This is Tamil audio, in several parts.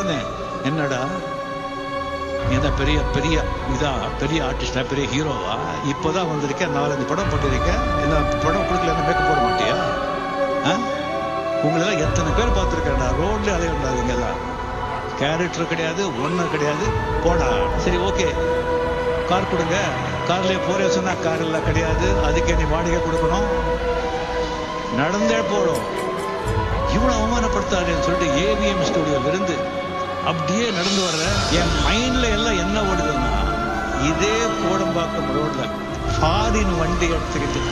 உடனே என்னடா நீ என்ன பெரிய பெரிய இதா பெரிய ஆர்டிஸ்டா பெரிய ஹீரோவா இப்போதான் வந்திருக்க நாலஞ்சு படம் போட்டிருக்க என்ன படம் கொடுக்கல மேக்கப் போட மாட்டியா ஆ? உங்களெல்லாம் எத்தனை பேர் பார்த்துருக்கேன்டா ரோட்ல அலையண்டாதீங்க எல்லாம் கேரக்டர் கிடையாது ஒன்றும் கிடையாது போடா சரி ஓகே கார் கொடுங்க கார்லயே போறே சொன்னா கார் எல்லாம் கிடையாது அதுக்கே நீ வாடகை கொடுக்கணும் நடந்தே போடும் இவ்வளவு அவமானப்படுத்தாதுன்னு சொல்லிட்டு ஏவிஎம் ஸ்டுடியோல இருந்து அப்படியே நடந்து வர்ற என் மைண்ட்ல எல்லாம் என்ன ஓடுதுன்னா இதே கோடம்பாக்கம் ரோட்ல ஃபாரின் வண்டி எடுத்துக்கிட்டு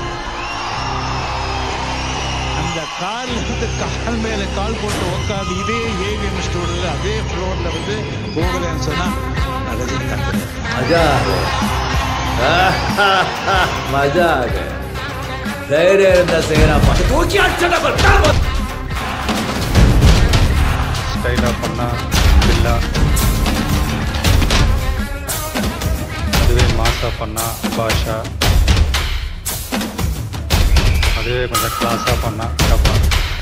அந்த கால்ல இருந்து கால் மேல கால் போட்டு உட்காந்து இதே ஏவிஎம் ஸ்டூடியோல அதே ஃப்ளோர்ல வந்து போகலன்னு சொன்னா நான் ரஜினிகாந்த் கிடையாது. मजा आ गया मजा आ गया ಧೈರ್ಯ ಇರಿಂದ ಸೇನಾ ಪಟ್ಟು ತೂಕಿ ಅಡ್ಚಣ ಬರ್ತಾ ஸ்டைலாக பண்ணா பில்லா அதுவே மாசா பண்ணா பாஷா அதுவே கொஞ்சம் கிளாஸாக பண்ணா டப்பா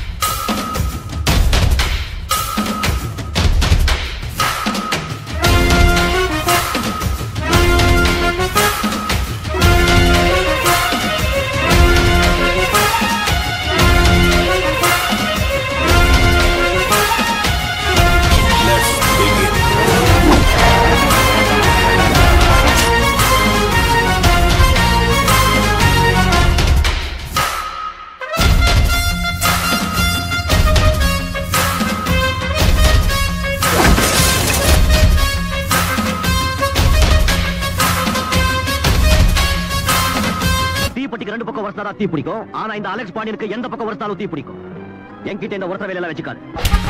தீப்பெட்டிக்கு ரெண்டு பக்கம் வருஷம் தீ பிடிக்கும் ஆனா இந்த அலெக்ஸ் பாண்டியனுக்கு எந்த பக்கம் வருஷாலும் தீ பிடிக்கும் என்கிட்ட இந்த ஒருத்த வேலையெல்லாம் வச்சுக்காது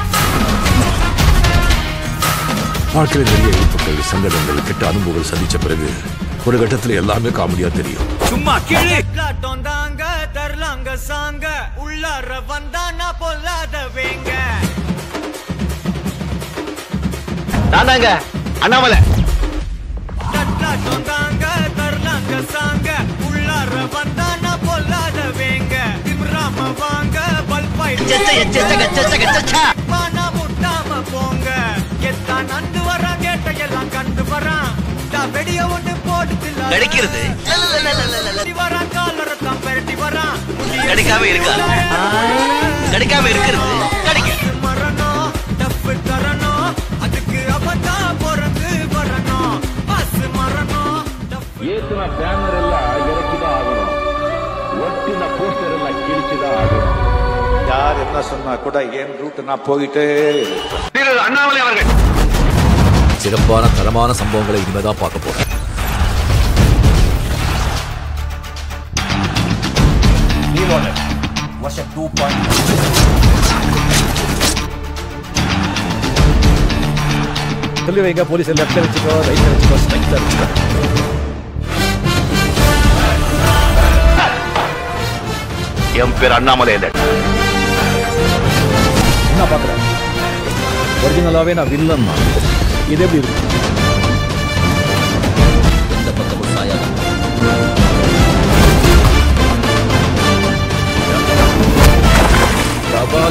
வாழ்க்கையில் நிறைய இழப்புகள் சங்கடங்கள் கெட்ட அனுபவங்கள் சந்திச்ச பிறகு ஒரு கட்டத்துல எல்லாமே காமெடியா தெரியும் சும்மா கீழே காட்டம் தாங்க தரலாங்க சாங்க உள்ளார வந்தானா பொல்லாத வேங்க தாண்டாங்க அண்ணாமலை காட்டம் தாங்க தரலாங்க சாங்க உள்ளார வந்தானா பொல்லாத வேங்க திம்ராம வாங்க பல்பாய் பானா முட்டாம போங்க எத்தான் நந்து வரான் கேட்ட எல்லாம் கண்டு வரான் தான் வெடிய ஒண்ணு போட்டு கிடைக்கிறது வரான் காலரத்தான் பெரட்டி வரான் கிடைக்காம இருக்கா? கிடைக்காம இருக்கிறது கிடைக்கும் மரணம் தப்பு தரணும் அதுக்கு அவதான் பிறந்து வரணும் பஸ் மரணம் தப்பு ஏத்துன பேனர் எல்லாம் இறக்கிதான் ஆகணும் ஒட்டின போஸ்டர் எல்லாம் கிழிச்சுதான் ஆகணும் யார் என்ன சொன்னா கூட என் ரூட் நான் போயிட்டே இருப்பேன். திரு அண்ணாமலை அவர்கள் சிறப்பான தரமான சம்பவங்களை இனிமேதான் பார்க்க போறேன் வருஷம் டூ சொல்லி வைங்க போலீஸ் லெஃப்ட்ல வச்சுக்கோ ரைட்ல வச்சுக்கோ ஸ்ட்ரைட்ல வச்சுக்கோ என் பேர் அண்ணாமலை இல்லை என்ன பாக்குறேன் ஒரிஜினலாவே நான் வில்லன் தான் இது எப்படி இருக்கு எந்த பக்கமும் சாயாது கபால்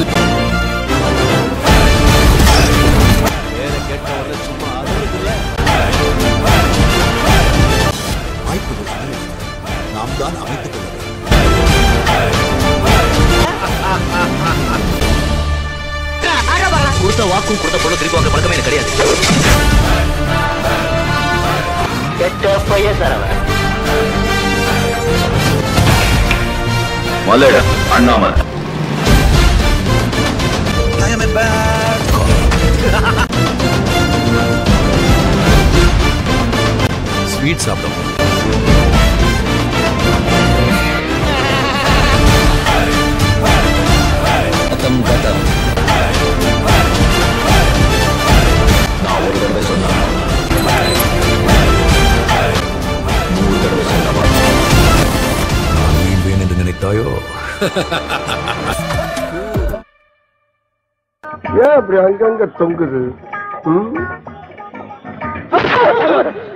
பேரை கேட்டவரை சும்மா அறுபதுல வாய்ப்புகள் நாம் தான் அமைத்துக் கொள்ள வேண்டும் கொடுத்த வாக்கும் கொடுத்த பொருள் திருப்பி வாங்க பழக்கமே எனக்கு கிடையாது கெட்ட பையன் சார் அவன் மலையிட அண்ணாமலை ஸ்வீட் சாப்பிடும் கதம் கதம் நான் ஒரு தடவை சொன்னா நூறு தடவை சொன்னவா நான் வீழ்வேன் என்று நினைத்தாயோ ஏன் அப்படி அங்கங்க தொங்குது ம்?